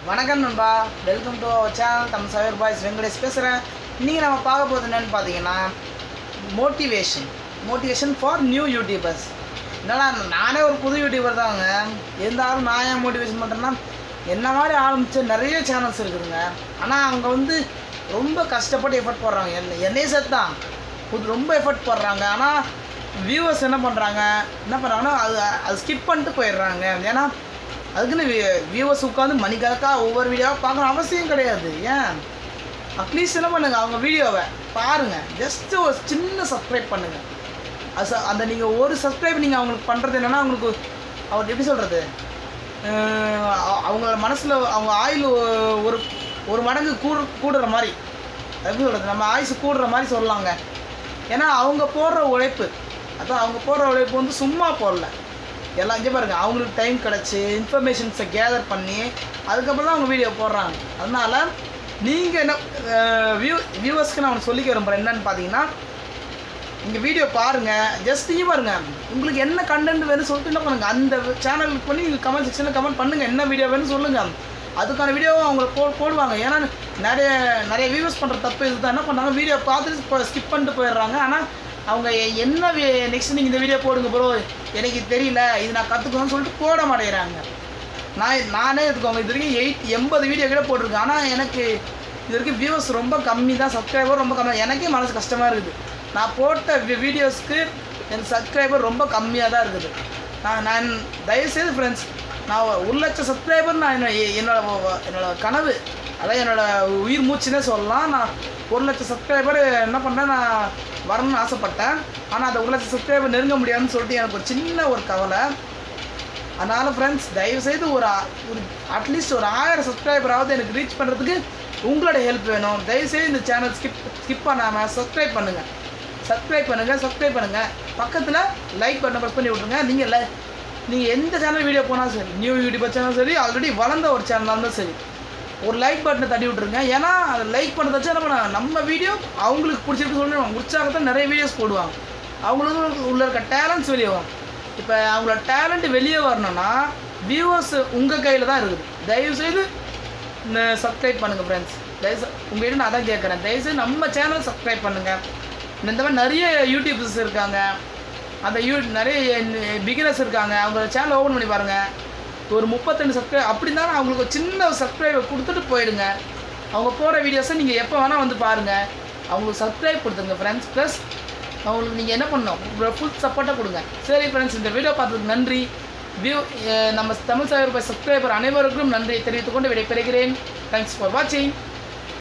வணக்கம் நண்பா welcome to our channel Tamil சவர் பாய்ஸ் வெங்கடேஷ் பேசுகிறேன் இன்றைக்கி நம்ம பார்க்க போகிறது என்னென்னு பார்த்தீங்கன்னா motivation motivation for new YouTubers என்னடா நானே ஒரு புது யூடியூபர் தாங்க இருந்தாலும் நான் ஏன் மோட்டிவேஷன் பண்ணுறேன்னா என்ன மாதிரி ஆரம்பித்த நிறைய சேனல்ஸ் இருக்குதுங்க ஆனால் அவங்க வந்து ரொம்ப கஷ்டப்பட்டு எஃபர்ட் போடுறாங்க என்ன என்னையே சேர்த்து தான் புது ரொம்ப எஃபர்ட் போடுறாங்க ஆனால் வியூவர்ஸ் என்ன பண்ணுறாங்க என்ன பண்ணுறாங்கன்னா அது அது ஸ்கிப் பண்ணிட்டு போயிடுறாங்க ஏன்னா அதுக்குன்னு வியூவர்ஸ் உட்காந்து மணிக்கணக்காக ஒவ்வொரு வீடியோவாக பார்க்கணும் அவசியம் கிடையாது ஏன் அட்லீஸ்ட் என்ன பண்ணுங்கள் அவங்க வீடியோவை பாருங்கள் ஜஸ்ட்டு ஒரு சின்ன சப்ஸ்கிரைப் பண்ணுங்கள் அது ச- அந்த நீங்கள் ஒரு சப்ஸ்கிரைப் நீங்கள் அவங்களுக்கு பண்ணுறது என்னென்னா அவங்களுக்கு அவர் எப்படி சொல்கிறது அவங்களோட மனசில் அவங்க ஆயுள் ஒ- ஒரு ஒரு மடங்கு கூடு கூடுற மாதிரி எப்படி சொல்கிறது நம்ம ஆயுசு கூடுற மாதிரி சொல்லலாங்க ஏன்னா அவங்க போடுற உழைப்பு அதான் அவங்க போடுற உழைப்பு வந்து சும்மா போடல எல்லாம் இங்கே பாருங்க அவங்களுக்கு டைம் கிடச்சி இன்ஃபர்மேஷன்ஸை கேதர் பண்ணி அதுக்கப்புறம் தான் அவங்க வீடியோ போடுறாங்க அதனால நீங்கள் என்ன வியூ வியூவர்ஸ்க்கு நான் ஒன்று சொல்லிக்க விரும்புகிறேன் என்னன்னு பார்த்தீங்கன்னா நீங்கள் வீடியோ பாருங்கள் ஜஸ்ட் இங்கே பாருங்க உங்களுக்கு என்ன கண்டென்ட் வேணும்னு சொல்லிட்டு என்ன பண்ணுங்கள் அந்த சேனலுக்கு பண்ணி நீங்கள் கமெண்ட் செக்ஷனில் கமெண்ட் பண்ணுங்கள் என்ன வீடியோ வேணும்னு சொல்லுங்கள் அதுக்கான வீடியோவும் அவங்க போ போடுவாங்க ஏன்னா நிறைய நிறைய வியூவர்ஸ் பண்ணுற தப்பு இதுதான் என்ன பண்ணாங்க வீடியோ பார்த்துட்டு இப்போ ஸ்கிப் பண்ணிட்டு போயிடுறாங்க ஆனால் அவங்க எ- என்ன நெக்ஸ்ட் நீங்கள் இந்த வீடியோ போடுங்க ப்ரோ எனக்கு இது தெரியல இது நான் கற்றுக்கணும்னு சொல்லிட்டு போட மாட்டேங்கிறாங்க நான் நானே எடுத்துக்கோங்க இது வரைக்கும் எயிட் எண்பது வீடியோ கூட போட்டிருக்கேன் ஆனால் எனக்கு இது வரைக்கும் வியூவர்ஸ் ரொம்ப கம்மி தான் சப்ஸ்கிரைபர் ரொம்ப கம்மி எனக்கே மனசு கஷ்டமாக இருக்குது நான் போட்ட வீடியோஸ்க்கு எனக்கு சப்ஸ்கிரைபர் ரொம்ப கம்மியாக தான் இருக்குது நான் நான் தயவுசெய்து ஃப்ரெண்ட்ஸ் நான் ஒரு லட்சம் சப்ஸ்கிரைபர் நான் என்ன- என்னோட வ- என்னோட கனவு அதான் என்னோட உயிர் மூச்சுன்னே சொல்லலாம் நான் ஒரு லட்சம் சப்ஸ்கிரைபர் என்ன பண்ணேன் நான் வரணும்னு ஆசைப்பட்டேன் ஆனால் அந்த ஒரு லட்சம் சப்ஸ்கிரைபர் நெருங்க முடியாதுன்னு சொல்லிட்டு எனக்கு ஒரு சின்ன ஒரு கவலை அதனால் ஃப்ரெண்ட்ஸ் தயவுசெய்து ஒரு ஆ- ஒரு அட்லீஸ்ட் ஒரு ஆயிரம் சப்ஸ்கிரைபராவது எனக்கு ரீச் பண்ணுறதுக்கு உங்களோட ஹெல்ப் வேணும் தயவுசெய்து இந்த சேனல் ஸ்கிப் ஸ்கிப் பண்ணாமல் சப்ஸ்கிரைப் பண்ணுங்கள் சப்ஸ்கிரைப் பண்ணுங்கள் சப்ஸ்கிரைப் பண்ணுங்கள் பக்கத்தில் லைக் பட்டன் ப்ரெஸ் பண்ணி விட்ருங்க நீங்கள் லை நீங்கள் எந்த சேனல் வீடியோ போனாலும் சரி நியூ யூடியூபர் சேனல் சரி ஆல்ரெடி வளர்ந்த ஒரு சேனலாக இருந்தாலும் சரி ஒரு லைக் பட்டனை தட்டி விட்ருங்க ஏன்னா அதை லைக் பண்ண வச்சு என்ன பண்ண நம்ம வீடியோ அவங்களுக்கு பிடிச்சிருக்கு சொல்லி உற்சாகத்தில் நிறைய வீடியோஸ் போடுவாங்க அவங்களுக்கு உள்ள இருக்க டேலண்ட்ஸ் வெளியே வரும் இப்போ அவங்களோட டேலண்ட் வெளியே வரணும்னா வியூவர்ஸ் உங்கள் கையில் தான் இருக்குது தயவுசெய்து சப்ஸ்கிரைப் பண்ணுங்கள் ஃப்ரெண்ட்ஸ் தயவு உங்கள்கிட்ட நான் அதான் கேட்குறேன் தயவுசெய்து நம்ம சேனல் சப்ஸ்கிரைப் பண்ணுங்கள் இந்த மாதிரி நிறைய யூடியூபர்ஸ் இருக்காங்க அந்த யூ நிறைய பிகினர்ஸ் இருக்காங்க அவங்க சேனல் ஓப்பன் பண்ணி பாருங்கள் ஒரு முப்பத்தெண்டு சப்ஸ்கிரைப் அப்படி இருந்தாலும் அவங்களுக்கு ஒரு சின்ன ஒரு சப்ஸ்கிரைபை கொடுத்துட்டு போயிடுங்க அவங்க போகிற வீடியோஸை நீங்கள் எப்போ வேணால் வந்து பாருங்கள் அவங்களுக்கு சப்ஸ்கிரைப் கொடுத்துருங்க ஃப்ரெண்ட்ஸ் ப்ளஸ் அவங்களுக்கு நீங்கள் என்ன பண்ணணும் ஃபுல் சப்போர்ட்டாக கொடுங்க சரி ஃப்ரெண்ட்ஸ் இந்த வீடியோ பார்த்ததுக்கு நன்றி வியூ நம்ம தமிழ் சாகர் சப்ஸ்கிரைபர் அனைவருக்கும் நன்றி தெரிவித்துக் கொண்டு விடைபெறுகிறேன் தேங்க்ஸ் ஃபார் வாட்சிங்